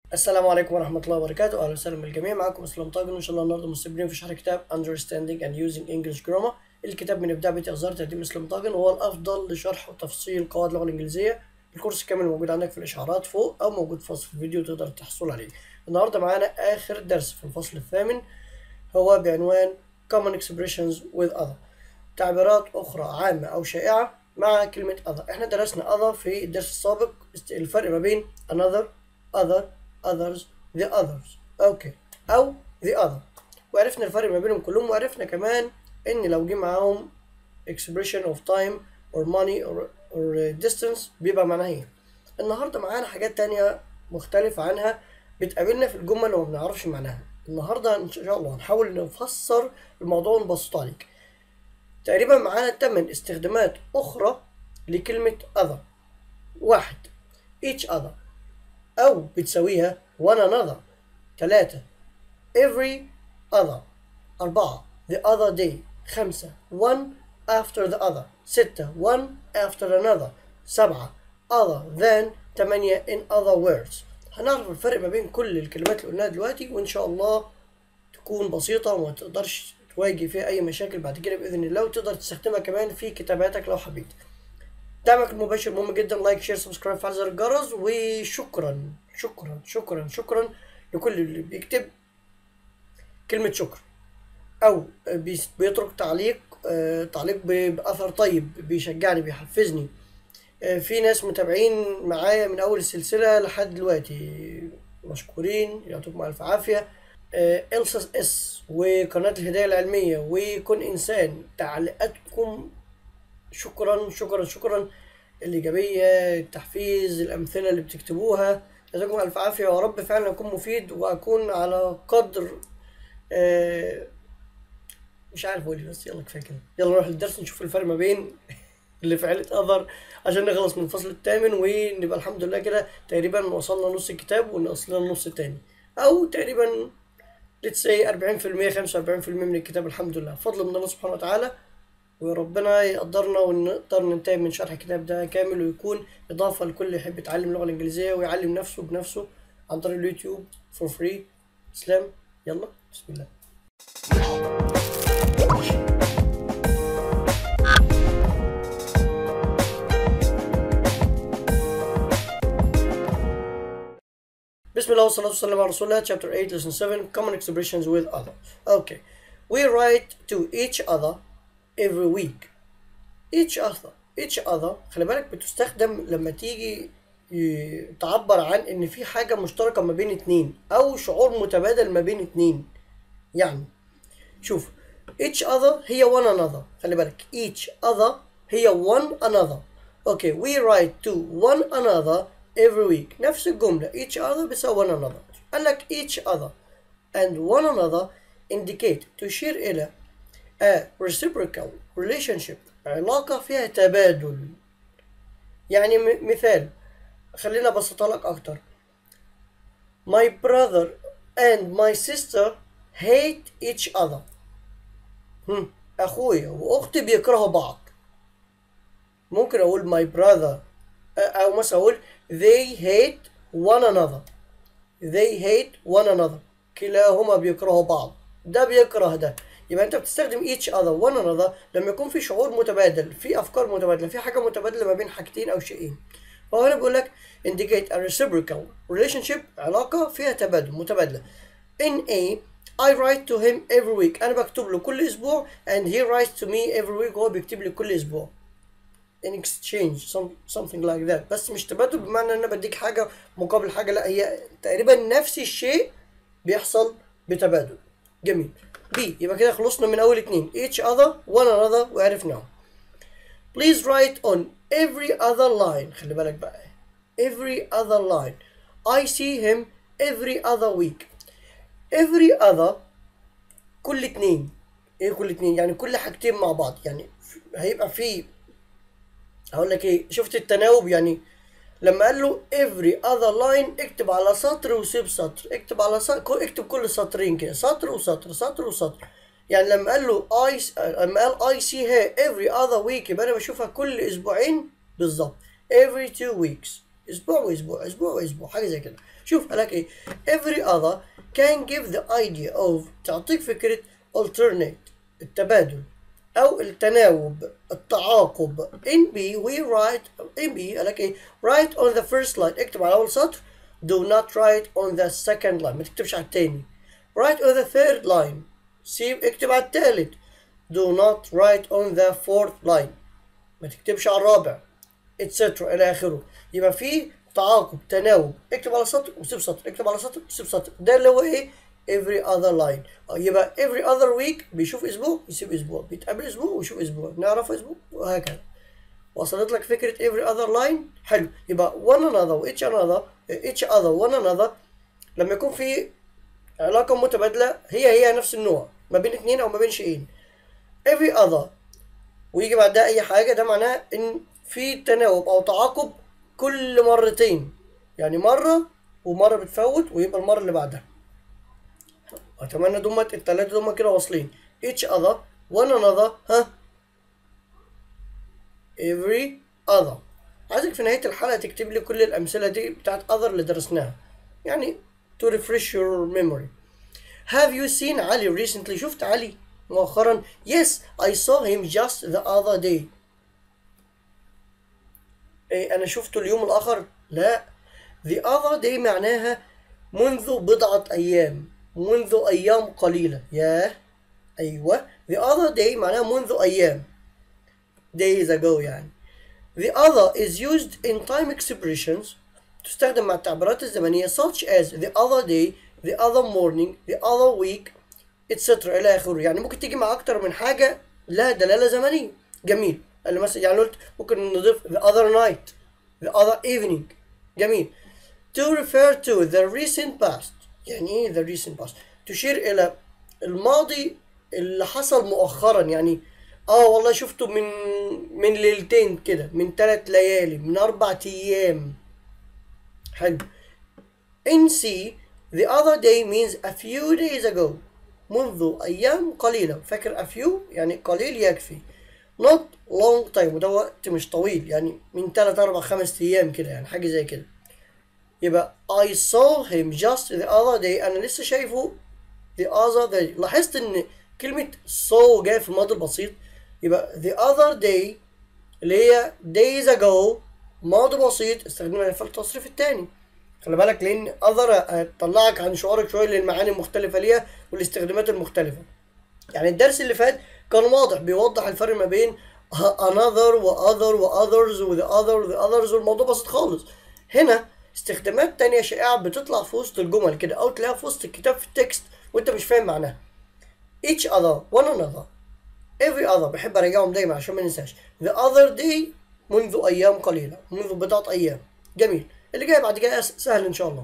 السلام عليكم ورحمة الله وبركاته أهلا وسهلا بالجميع معكم اسلام طاجن وإن شاء الله النهاردة مستمرين في شرح كتاب Understanding and Using English Grammar الكتاب من إبداع بيت إصدار تقديم اسلام طاجن وهو الأفضل لشرح وتفصيل قواعد اللغة الإنجليزية الكورس كامل موجود عندك في الإشعارات فوق أو موجود في وصف الفيديو تقدر تحصل عليه النهاردة معانا آخر درس في الفصل الثامن هو بعنوان Common Expressions with Other تعبيرات أخرى عامة أو شائعة مع كلمة other احنا درسنا other في الدرس السابق الفرق ما بين another other others the others اوكي او the other وعرفنا الفرق ما بينهم كلهم وعرفنا كمان ان لو جه معاهم expression of time or money or, or distance بيبقى معناها ايه النهارده معانا حاجات تانية مختلفة عنها بتقابلنا في الجمل وما بنعرفش معناها النهارده ان شاء الله هنحاول نفسر الموضوع ونبسطه عليك تقريبا معانا 8 استخدامات أخرى لكلمة other واحد each other أو بتساويها one another ثلاثة every other أربعة the other day خمسة one after the other ستة one after another سبعة other than ثمانية in other words هنعرف الفرق ما بين كل الكلمات اللي قلناها دلوقتي وإن شاء الله تكون بسيطة وما تقدرش تواجه فيها أي مشاكل بعد كده بإذن الله وتقدر تستخدمها كمان في كتاباتك لو حبيت. دعمك المباشر مهم جدا لايك شير سبسكرايب فعل زر الجرس وشكرا شكرا شكرا شكرا لكل اللي بيكتب كلمة شكر أو بيترك تعليق آه تعليق بأثر طيب بيشجعني بيحفزني آه في ناس متابعين معايا من أول السلسلة لحد دلوقتي مشكورين يعطيكم ألف عافية إلسس اس وقناة الهداية العلمية وكن إنسان تعليقاتكم شكرا شكرا شكرا الإيجابية التحفيز الأمثلة اللي بتكتبوها جزاكم ألف عافية ويا رب فعلا أكون مفيد وأكون على قدر آه مش عارف أقول بس يلا كفاية كده يلا نروح للدرس نشوف الفرق ما بين اللي في عيلة أذر عشان نخلص من الفصل الثامن ونبقى الحمد لله كده تقريبا وصلنا نص الكتاب ونقص لنا النص التاني أو تقريبا ليتس سي 40% 45% من الكتاب الحمد لله فضل من الله سبحانه وتعالى وربنا يقدرنا ونقدر ننتهي من شرح الكتاب ده كامل ويكون إضافة لكل يحب يتعلم اللغة الإنجليزية ويعلم نفسه بنفسه عن طريق اليوتيوب فور فري اسلام يلا بسم الله بسم الله والصلاة والسلام على رسول الله chapter 8 lesson 7 common expressions with other okay we write to each other every week each other each other خلي بالك بتستخدم لما تيجي تعبر عن ان في حاجة مشتركة ما بين اتنين او شعور متبادل ما بين اتنين يعني شوف each other هي one another خلي بالك each other هي one another okay we write to one another every week نفس الجملة each other بيساوي one another قال لك each other and one another indicate تشير إلى a reciprocal relationship علاقة فيها تبادل يعني مثال خلينا أبسطها لك أكتر My brother and my sister hate each other هم. أخويا وأختي بيكرهوا بعض ممكن أقول my brother أو مثلا أقول they hate one another they hate one another كلاهما بيكرهوا بعض ده بيكره ده يبقى انت بتستخدم each other one another لما يكون في شعور متبادل في افكار متبادله في حاجه متبادله ما بين حاجتين او شيئين فهو هنا بيقول لك indicate a reciprocal relationship علاقه فيها تبادل متبادله in a I write to him every week انا بكتب له كل اسبوع and he writes to me every week هو بيكتب لي كل اسبوع in exchange some, something like that بس مش تبادل بمعنى ان انا بديك حاجه مقابل حاجه لا هي تقريبا نفس الشيء بيحصل بتبادل جميل بي يبقى كده خلصنا من اول اتنين each other one another وعرفناهم please write on every other line خلي بالك بقى every other line I see him every other week every other كل اتنين ايه كل اتنين يعني كل حاجتين مع بعض يعني هيبقى في هقول لك ايه شفت التناوب يعني لما قال له every other line اكتب على سطر وسيب سطر اكتب على سطر اكتب كل سطرين كده سطر وسطر سطر وسطر يعني لما قال له I لما قال I see her every other week يبقى انا بشوفها كل اسبوعين بالظبط every two weeks اسبوع واسبوع اسبوع واسبوع حاجه زي كده شوف قالك ايه every other can give the idea of تعطيك فكرة alternate التبادل أو التناوب التعاقب in B we write in B قالك ايه write on the first line اكتب على أول سطر do not write on the second line ما تكتبش على التاني write on the third line سيب اكتب على التالت do not write on the fourth line ما تكتبش على الرابع etc الى اخره يبقى في تعاقب تناوب اكتب على سطر وسيب سطر اكتب على سطر وسيب سطر ده اللي هو ايه every other line يبقى every other week بيشوف اسبوع يسيب اسبوع بيتقابل اسبوع ويشوف اسبوع نعرف اسبوع وهكذا وصلت لك فكرة every other line حلو يبقى one another و each another each other one another لما يكون في علاقة متبادلة هي هي نفس النوع ما بين اتنين أو ما بين شيئين every other ويجي بعدها أي حاجة ده معناه إن في تناوب أو تعاقب كل مرتين يعني مرة ومرة بتفوت ويبقى المرة اللي بعدها أتمنى دمت التلاتة دمت كده واصلين each other one another ها every other عايزك في نهاية الحلقة تكتب لي كل الأمثلة دي بتاعت other اللي درسناها يعني to refresh your memory Have you seen علي recently شفت علي مؤخرا Yes I saw him just the other day إيه أنا شفته اليوم الآخر لا the other day معناها منذ بضعة أيام منذ أيام قليلة ياه أيوة the other day معناها منذ أيام days ago يعني the other is used in time expressions تستخدم مع التعبيرات الزمنية such as the other day the other morning the other week etc إلى آخره يعني ممكن تيجي مع أكتر من حاجة لها دلالة زمنية جميل اللي مثلا يعني قلت ممكن نضيف the other night the other evening جميل to refer to the recent past يعني ايه the recent past تشير إلى الماضي اللي حصل مؤخرا يعني اه والله شفته من من ليلتين كده من ثلاث ليالي من أربع أيام حلو in C the other day means a few days ago منذ أيام قليلة فاكر a few يعني قليل يكفي not long time وده وقت مش طويل يعني من 3 4 5 أيام كده يعني حاجة زي كده يبقى I saw him just the other day أنا لسه شايفه the other day لاحظت إن كلمة saw جاية في الماضي البسيط يبقى the other day اللي هي days ago ماضي بسيط استخدمنا في التصريف الثاني خلي بالك لان اقدر اطلعك عن شعورك شويه للمعاني المختلفه ليها والاستخدامات المختلفه يعني الدرس اللي فات كان واضح بيوضح الفرق ما بين another و other و others و the other و the others والموضوع بسيط خالص هنا استخدامات تانية شائعة بتطلع في وسط الجمل كده أو تلاقيها في وسط الكتاب في التكست وأنت مش فاهم معناها each other one another every other بحب أراجعهم دايما عشان ما ننساش the other day منذ أيام قليلة منذ بضعة أيام جميل اللي جاي بعد كده سهل ان شاء الله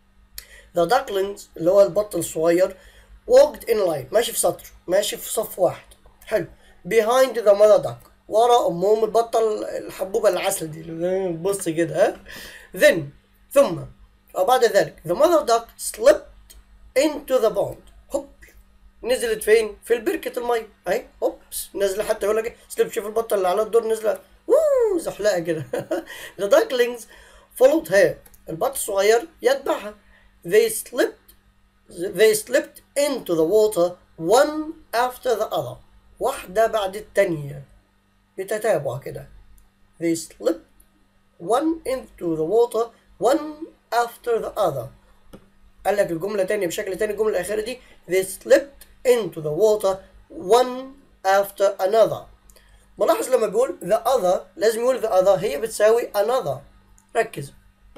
The ducklings اللي هو البط الصغير walked in line ماشي في سطر ماشي في صف واحد حلو behind the mother duck ورا امهم البطه الحبوبه العسل دي اللي بص كده ها then ثم او بعد ذلك the mother duck slipped into the pond هوب نزلت فين؟ في البركة المية اهي هوبس نازلة حتى يقول لك سليب شوف البطة اللي على الدور نازلة ووو زحلقة كده the ducklings followed her البط الصغير يتبعها they slipped they slipped into the water one after the other واحدة بعد التانية بتتابع كده they slipped one into the water one after the other قال لك الجملة تانية بشكل تاني الجملة الأخيرة دي they slipped into the water one after another ملاحظ لما بيقول the other لازم يقول the other هي بتساوي another ركز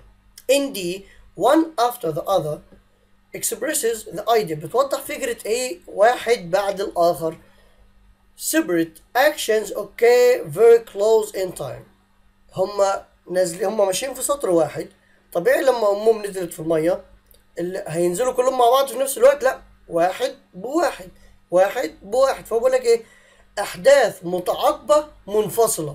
in D one after the other expresses the idea بتوضح فكرة ايه واحد بعد الآخر separate actions okay very close in time هما نازلين هما ماشيين في سطر واحد طبيعي لما أمهم نزلت في المية اللي هينزلوا كلهم مع بعض في نفس الوقت لا واحد بواحد واحد بواحد فبقول لك ايه أحداث متعاقبة منفصلة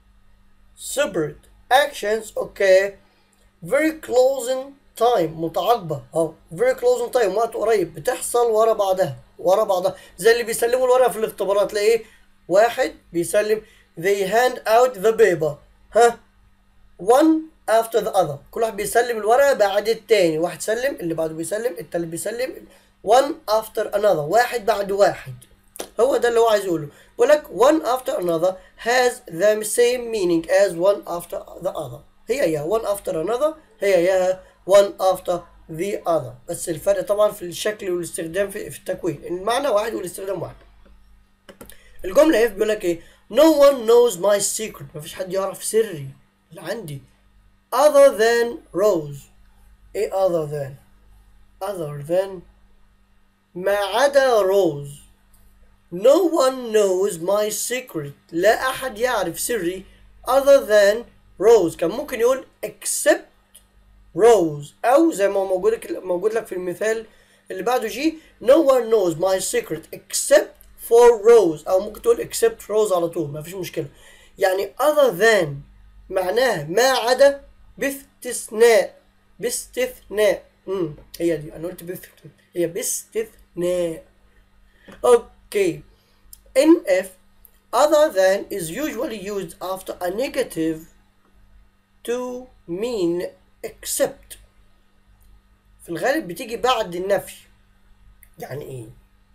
separate actions okay very close in time متعاقبة اه very close in time وقت قريب بتحصل ورا بعضها ورا بعضها زي اللي بيسلموا الورقة في الاختبارات تلاقي واحد بيسلم they hand out the paper ها one after the other كل واحد بيسلم الورقة بعد التاني واحد سلم اللي بعده بيسلم التالت بيسلم one after another واحد بعد واحد هو ده اللي هو عايز يقوله بيقول لك one after another has the same meaning as one after the other هي يا one after another هي يا one after the other بس الفرق طبعا في الشكل والاستخدام في, في التكوين المعنى واحد والاستخدام واحد الجملة هي بيقول لك ايه no one knows my secret مفيش حد يعرف سري اللي عندي other than Rose ايه other than other than ما عدا روز No one knows my secret لا أحد يعرف سري other than Rose كان ممكن يقول except Rose أو زي ما موجود موجود لك في المثال اللي بعده جي No one knows my secret except for Rose أو ممكن تقول except Rose على طول ما فيش مشكلة يعني other than معناها ما عدا باستثناء باستثناء امم هي دي انا قلت باستثناء هي باستثناء اوكي in if other than is usually used after a negative to mean except في الغالب بتيجي بعد النفي يعني ايه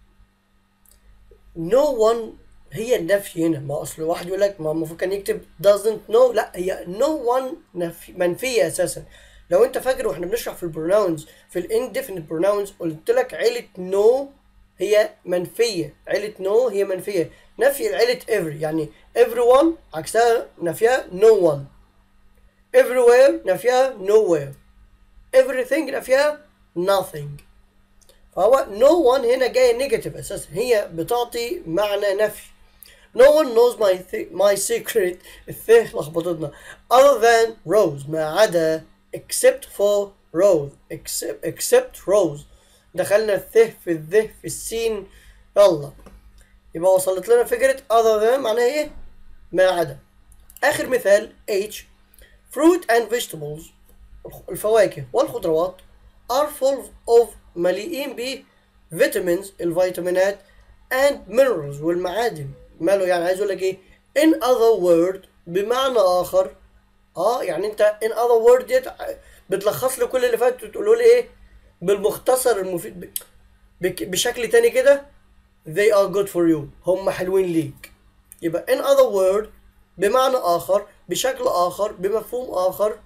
no one هي النفي هنا ما اصل واحد يقول لك ما المفروض كان يكتب doesn't know لا هي no one نفي منفيه اساسا لو انت فاكر واحنا بنشرح في البروناونز في الانديفينيت بروناونز قلت لك عيله no هي منفيه عيله no هي منفيه نفي عيله every يعني everyone عكسها نفيها no one everywhere نفيها nowhere everything نفيها nothing فهو no one هنا جاي نيجاتيف اساسا هي بتعطي معنى نفي No one knows my th- my secret الث لخبطتنا other than Rose ما عدا except for Rose except except Rose دخلنا الث في الذ في السين يلا يبقى وصلت لنا فكرة other than معناها ايه؟ ما عدا آخر مثال H fruit and vegetables الفواكه والخضروات are full of مليئين ب vitamins الفيتامينات and minerals والمعادن ماله يعني عايز اقول لك ايه in other word بمعنى اخر اه يعني انت in other word ديت بتلخص لي كل اللي فات وتقولوا لي ايه بالمختصر المفيد ب- بك- بشكل تاني كده they are good for you هم حلوين ليك يبقى in other word بمعنى اخر بشكل اخر بمفهوم اخر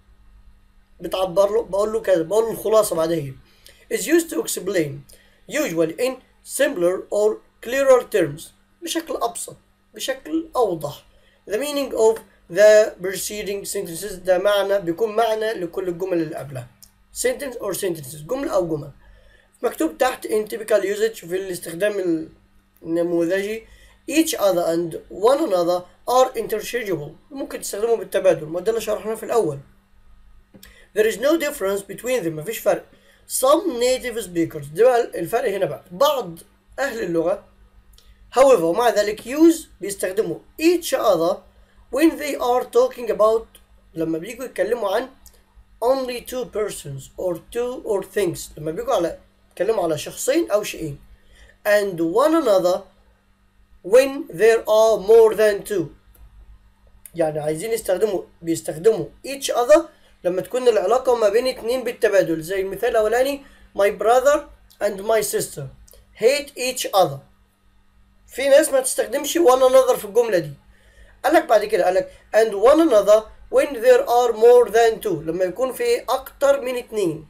بتعبر له بقول له كذا بقول له الخلاصه بعدين is used to explain usually in simpler or clearer terms بشكل أبسط بشكل أوضح the meaning of the preceding sentences ده معنى بيكون معنى لكل الجمل اللي قبلها sentence or sentences جملة أو جمل مكتوب تحت in typical usage في الاستخدام النموذجي each other and one another are interchangeable ممكن تستخدمهم بالتبادل ما ده اللي شرحناه في الأول There is no difference between them مفيش فرق Some native speakers ده بقى الفرق هنا بقى بعض أهل اللغة however ومع ذلك use بيستخدموا each other when they are talking about لما بيجوا يتكلموا عن only two persons or two or things لما بيجوا على يتكلموا على شخصين أو شيئين and one another when there are more than two يعني عايزين يستخدموا بيستخدموا each other لما تكون العلاقة ما بين اتنين بالتبادل زي المثال الأولاني my brother and my sister hate each other في ناس ما تستخدمش one another في الجملة دي قال لك بعد كده قال لك and one another when there are more than two لما يكون في أكتر من اتنين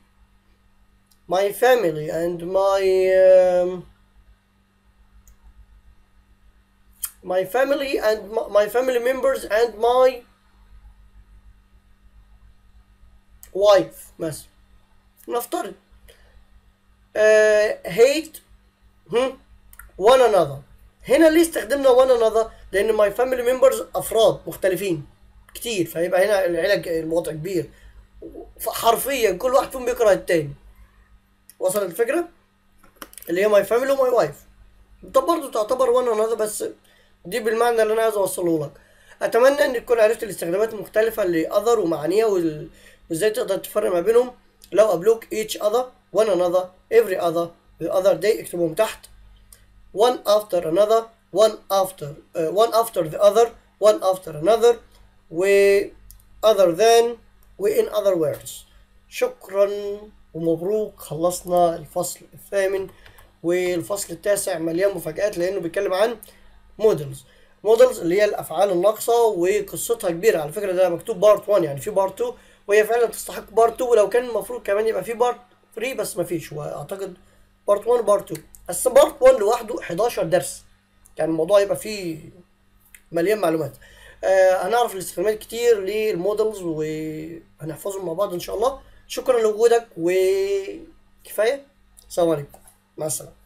my family and my um, my family and my, my family members and my wife مثلا نفترض uh, hate هم, one another هنا ليه استخدمنا one another لان my family members افراد مختلفين كتير فيبقى هنا العيله الوضع كبير حرفيا كل واحد فيهم بيكره التاني وصلت الفكره اللي هي my family وماي وايف طب برضه تعتبر one another بس دي بالمعنى اللي انا عايز اوصله لك اتمنى ان تكون عرفت الاستخدامات المختلفه لاذر ومعانيها وال... وازاي تقدر تفرق ما بينهم لو قابلوك each other one another every other the other day اكتبهم تحت one after another one after uh, one after the other one after another و other than وin other words شكرا ومبروك خلصنا الفصل الثامن والفصل التاسع مليان مفاجآت لأنه بيتكلم عن مودلز مودلز اللي هي الأفعال الناقصة وقصتها كبيرة على فكرة ده مكتوب بارت 1 يعني في بارت 2 وهي فعلا تستحق بارت 2 ولو كان المفروض كمان يبقى في بارت 3 بس مفيش واعتقد بارت 1 بارت 2 بس بارت 1 لوحده 11 درس يعني الموضوع يبقى فيه مليان معلومات آه هنعرف الاستخدامات كتير للمودلز وهنحفظهم مع بعض ان شاء الله شكرا لوجودك وكفايه السلام عليكم مع السلامه